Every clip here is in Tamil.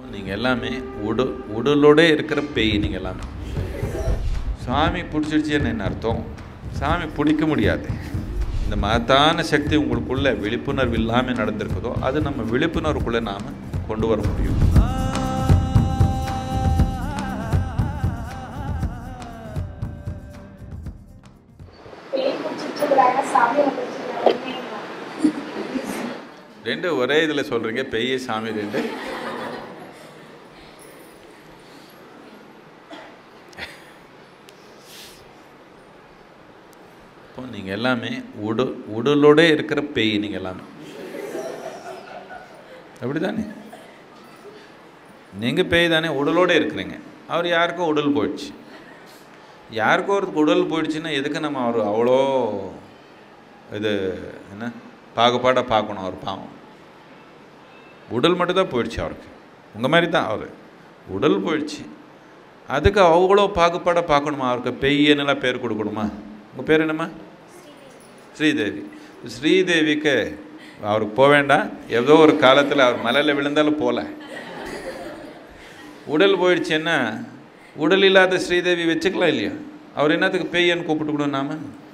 நீங்கள் எல்லாமே உடு உடலோட இருக்கிற பேய் நீங்கள் எல்லாமே சாமி பிடிச்சிருச்சுன்னு என்ன அர்த்தம் சாமி பிடிக்க முடியாது இந்த மகத்தான சக்தி உங்களுக்குள்ள விழிப்புணர்வு இல்லாமல் நடந்திருக்குதோ அது நம்ம விழிப்புணர்வுக்குள்ளே நாம் கொண்டு வர முடியும் பேய் பிடிச்சிட்டு சாமி வந்துருச்சு ரெண்டு ஒரே இதில் சொல்கிறீங்க பெய்ய சாமி ரெண்டு இப்போ நீங்கள் எல்லாமே உடு உடலோட இருக்கிற பேய் நீங்கள் எல்லாமே அப்படி தானே நீங்கள் பேய் தானே உடலோட இருக்கிறீங்க அவர் யாருக்கோ உடல் போயிடுச்சு யாருக்கோ ஒருத்தருக்கு உடல் போயிடுச்சுன்னா எதுக்கு நம்ம அவர் அவ்வளோ இது என்ன பாகுபாடாக பார்க்கணும் அவர் பாவம் உடல் மட்டும்தான் போயிடுச்சு அவருக்கு உங்கள் மாதிரி தான் அவர் உடல் போயிடுச்சு அதுக்கு அவ்வளோ பாகுபாடாக பார்க்கணுமா அவருக்கு பெய்யனெல்லாம் பேர் கொடுக்கணுமா உங்கள் பேர் என்னம்மா ஸ்ரீதேவி ஸ்ரீதேவிக்கு அவருக்கு போக வேண்டாம் ஏதோ ஒரு காலத்தில் அவர் மலையில் விழுந்தாலும் போகல உடல் போயிடுச்சுன்னா உடல் இல்லாத ஸ்ரீதேவி வச்சுக்கலாம் இல்லையா அவர் என்னத்துக்கு பெய்யன்னு கூப்பிட்டுக்கணும் நாம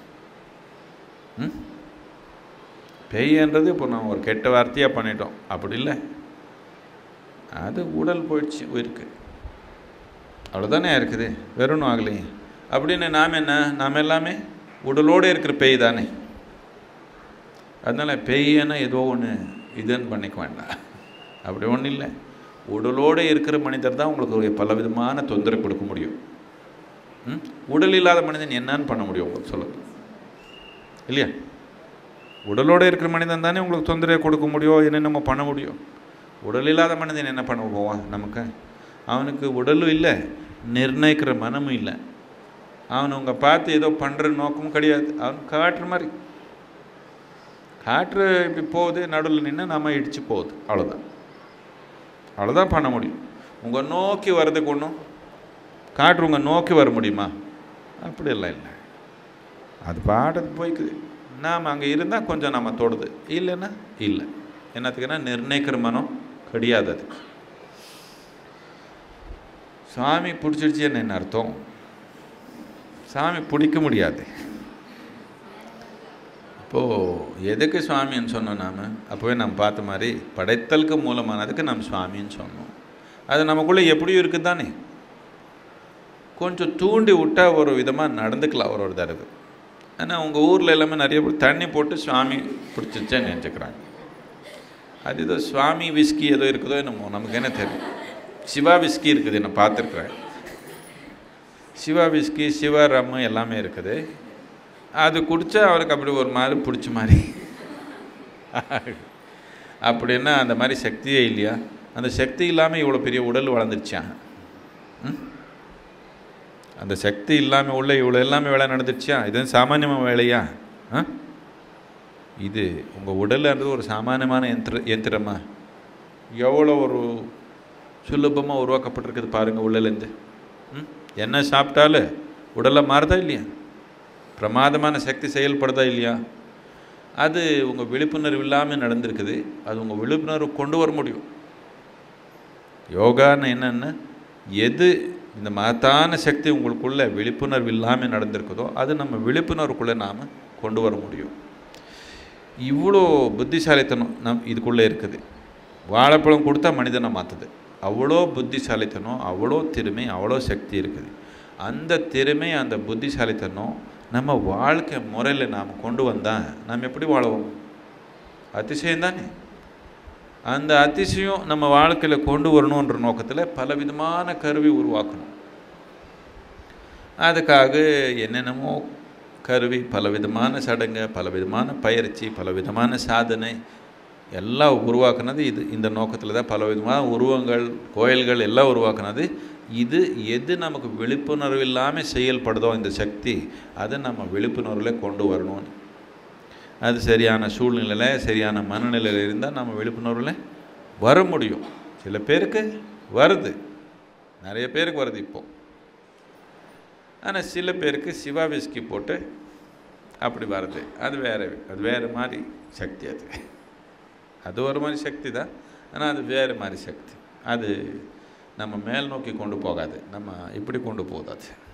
ம் பெய்யன்றது இப்போ நம்ம ஒரு கெட்ட வார்த்தையாக பண்ணிட்டோம் அப்படி இல்லை அது உடல் போயிடுச்சு உயிருக்கு அவ்வளோதானே இருக்குது வெறும் ஆகலையே அப்படின்னு நாம் என்ன நாம் எல்லாமே உடலோடு இருக்கிற பேய் தானே அதனால் பேய்னா ஏதோ ஒன்று இதுன்னு பண்ணிக்க வேண்டாம் அப்படி ஒன்றும் இல்லை உடலோடு இருக்கிற மனிதர் தான் உங்களுக்கு ஒரு பலவிதமான தொந்தரவு கொடுக்க முடியும் ம்? உடல் இல்லாத மனிதன் என்னன்னு பண்ண முடியும் உங்களுக்கு சொல்லுங்க இல்லையா உடலோடு இருக்கிற மனிதன் தானே உங்களுக்கு தொந்தரவு கொடுக்க முடியும் என்னென்னமோ பண்ண முடியும் உடல் இல்லாத மனிதன் என்ன பண்ண போவான் நமக்கு அவனுக்கு உடலும் இல்லை நிர்ணயிக்கிற மனமும் இல்லை அவன் உங்க பார்த்து ஏதோ பண்ணுற நோக்கமும் கிடையாது அவன் காட்டுற மாதிரி காற்று இப்படி போகுது நடுவில் நின்று நம்ம இடிச்சு போகுது அவ்வளோதான் அவ்வளோதான் பண்ண முடியும் உங்கள் நோக்கி வர்றதுக்கு ஒன்றும் காற்று உங்கள் நோக்கி வர முடியுமா அப்படியெல்லாம் இல்லை அது பாட்டுக்கு போய்க்குது நாம் அங்கே இருந்தால் கொஞ்சம் நம்ம தொடுது இல்லைன்னா இல்லை என்னத்துக்குன்னா நிர்ணயிக்கிற மனம் கிடையாது அதுக்கு சாமி பிடிச்சிருச்சுன்னு என்ன அர்த்தம் சாமி பிடிக்க முடியாது இப்போது எதுக்கு சுவாமின்னு சொன்னோம் நாம் அப்போவே நம்ம பார்த்த மாதிரி படைத்தலுக்கு மூலமானதுக்கு நம்ம சுவாமின்னு சொன்னோம் அது நமக்குள்ளே எப்படியும் இருக்குது தானே கொஞ்சம் தூண்டி விட்டால் ஒரு விதமாக நடந்துக்கலாம் ஒரு ஒரு தடவை ஆனால் உங்கள் ஊரில் எல்லாமே நிறைய பேர் தண்ணி போட்டு சுவாமி பிடிச்சிச்சேன்னு நினச்சிக்கிறாங்க அது ஏதோ சுவாமி விஸ்கி ஏதோ இருக்குதோ என்னமோ நமக்கு என்ன தெரியும் சிவா விஸ்கி இருக்குது நான் பார்த்துருக்குறேன் சிவா விஸ்கி சிவா ரம்மு எல்லாமே இருக்குது அது குடித்தா அவருக்கு அப்படி ஒரு மாதிரி பிடிச்ச மாதிரி அப்படின்னா அந்த மாதிரி சக்தியே இல்லையா அந்த சக்தி இல்லாமல் இவ்வளோ பெரிய உடல் வளர்ந்துருச்சான் ம்? அந்த சக்தி இல்லாமல் உள்ள இவ்வளோ எல்லாமே வேலை நடந்துருச்சா இது சாமானியமான வேலையா ஆ இது உங்கள் உடல்ன்றது ஒரு சாமானியமான யந்திர யந்திரமா எவ்வளோ ஒரு சுலபமாக உருவாக்கப்பட்டிருக்குது பாருங்கள் உள்ளலேருந்து ம் என்ன சாப்பிட்டாலும் உடலை மாறுதா இல்லையா பிரமாதமான சக்தி செயல்படுதா இல்லையா அது உங்கள் விழிப்புணர்வு இல்லாமல் நடந்திருக்குது அது உங்கள் விழிப்புணர்வு கொண்டு வர முடியும் யோகான்னு என்னென்னா எது இந்த மகத்தான சக்தி உங்களுக்குள்ள விழிப்புணர்வு இல்லாமல் நடந்திருக்குதோ அது நம்ம விழிப்புணர்வுக்குள்ளே நாம் கொண்டு வர முடியும் இவ்வளோ புத்திசாலித்தனம் நம் இதுக்குள்ளே இருக்குது வாழைப்பழம் கொடுத்தா மனிதனை மாற்றுது அவ்வளோ புத்திசாலித்தனம் அவ்வளோ திறமை அவ்வளோ சக்தி இருக்குது அந்த திறமை அந்த புத்திசாலித்தனம் நம்ம வாழ்க்கை முறையில் நாம் கொண்டு வந்தால் நாம் எப்படி வாழுவோம் அதிசயம் தானே அந்த அதிசயம் நம்ம வாழ்க்கையில் கொண்டு வரணுன்ற நோக்கத்தில் பலவிதமான கருவி உருவாக்கணும் அதுக்காக என்னென்னமோ கருவி பலவிதமான சடங்கு பலவிதமான பயிற்சி பலவிதமான சாதனை எல்லாம் உருவாக்குனது இது இந்த நோக்கத்தில் தான் பலவிதமான உருவங்கள் கோயில்கள் எல்லாம் உருவாக்குனது இது எது நமக்கு விழிப்புணர்வு இல்லாமல் செயல்படுதோ இந்த சக்தி அதை நம்ம விழிப்புணர்வில் கொண்டு வரணும்னு அது சரியான சூழ்நிலையில் சரியான மனநிலையில் இருந்தால் நம்ம விழிப்புணர்வில் வர முடியும் சில பேருக்கு வருது நிறைய பேருக்கு வருது இப்போது ஆனால் சில பேருக்கு சிவா விஸ்கி போட்டு அப்படி வருது அது வேறு அது வேறு மாதிரி சக்தி அது அது ஒரு மாதிரி சக்தி தான் ஆனால் அது வேறு மாதிரி சக்தி அது நம்ம மேல் நோக்கி கொண்டு போகாது நம்ம இப்படி கொண்டு போகுது அது